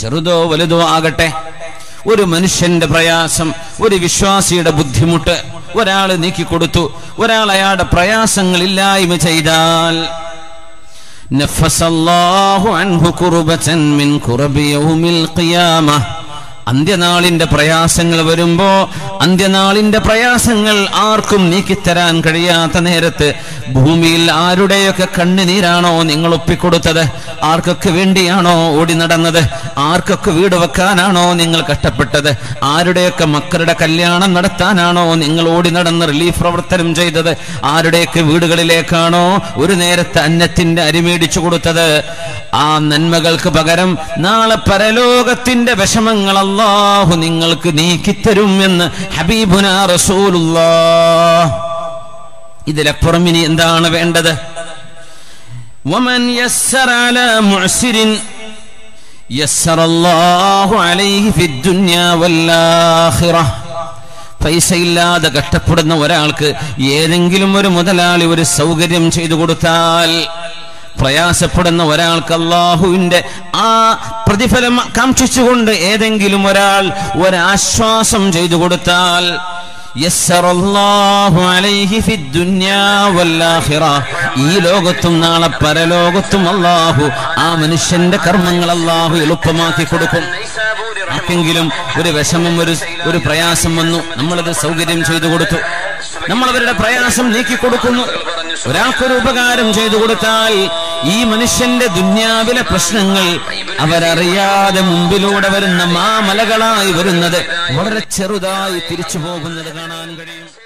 ചെറുതോ വലുതോ ആകട്ടെ ഒരു മനുഷ്യന്റെ പ്രയാസം ഒരു വിശ്വാസിയുടെ ബുദ്ധിമുട്ട് ഒരാൾ നീക്കിക്കൊടുത്തു ഒരാൾ അയാളുടെ പ്രയാസങ്ങൾ ഇല്ലായ്മ ചെയ്താൽ നഫസല്ലാഹു അൻഹു കുർബതൻ മിൻ കുർബി യൗമിൽ ഖിയാമ അന്ത്യനാളിന്റെ പ്രയാസങ്ങൾ വരുമ്പോ അന്ത്യനാളിന്റെ പ്രയാസങ്ങൾ ആർക്കും നീക്കിത്തരാൻ കഴിയാത്ത നേരത്ത് ഭൂമിയിൽ ആരുടെയൊക്കെ കണ്ണുനീരാണോ നിങ്ങൾ ഒപ്പിക്കൊടുത്തത് ആർക്കൊക്കെ വേണ്ടിയാണോ ഓടി നടന്നത് ആർക്കൊക്കെ വീട് വെക്കാനാണോ നിങ്ങൾ കഷ്ടപ്പെട്ടത് ആരുടെയൊക്കെ മക്കളുടെ കല്യാണം നടത്താനാണോ നിങ്ങൾ ഓടി നടന്ന് റിലീഫ് പ്രവർത്തനം ചെയ്തത് ആരുടെയൊക്കെ വീടുകളിലേക്കാണോ ഒരു നേരത്തെ അന്നത്തിന്റെ അരിമേടിച്ചു കൊടുത്തത് ആ നന്മകൾക്ക് പകരം നാളെ പരലോകത്തിന്റെ വിഷമങ്ങൾ അല്ലാഹു നിങ്ങൾക്ക് നീക്കിത്തരും എന്ന് ഹബീബുന റസൂലുള്ളാ ഇതിലപ്പുറം ഇനി എന്താണ് വേണ്ടത് വമൻ യസ്സറ അലാ മുഅ്സിരിൻ യസ്സറ അല്ലാഹു അലൈഹി ഫിദ്ദുനിയ വല്ലാഖിറ പൈസയില്ലാതെ കഷ്ടപ്പെടുന്ന ഒരാൾക്ക് ഏതെങ്കിലും ഒരു മുതലാളി ഒരു സൗകര്യം ചെയ്തു കൊടുത്താൽ പ്രയാസപ്പെടുന്ന ഒരാൾക്ക് അള്ളാഹുവിന്റെ ആ പ്രതിഫലം കാക്ഷിച്ചുകൊണ്ട് ഏതെങ്കിലും ഒരാൾ ഒരാശ്വാസം ചെയ്തു കൊടുത്താൽ യസ്സറല്ലാഹു അലൈഹി ഫിദ്ദുനിയാ വല്ലാഖിറ. ഈ ലോകത്തും നാളെ പരലോകത്തും അള്ളാഹു ആ മനുഷ്യന്റെ കർമ്മങ്ങൾ അള്ളാഹു എളുപ്പമാക്കി കൊടുക്കും ആർക്കെങ്കിലും ഒരു വിഷമം ഒരു ഒരു പ്രയാസം വന്നു നമ്മളത് സൗകര്യം ചെയ്തു കൊടുത്തു നമ്മൾ അവരുടെ പ്രയാസം നീക്കി കൊടുക്കുന്നു ഒരാൾക്കൊരു ഉപകാരം ചെയ്തു കൊടുത്താൽ ഈ മനുഷ്യന്റെ ദുന്യാവിലെ പ്രശ്നങ്ങൾ അവരറിയാതെ മുമ്പിലൂടെ വരുന്ന മാമലകളായി വരുന്നത് വളരെ ചെറുതായി തിരിച്ചു പോകുന്നത് കാണാൻ കഴിയും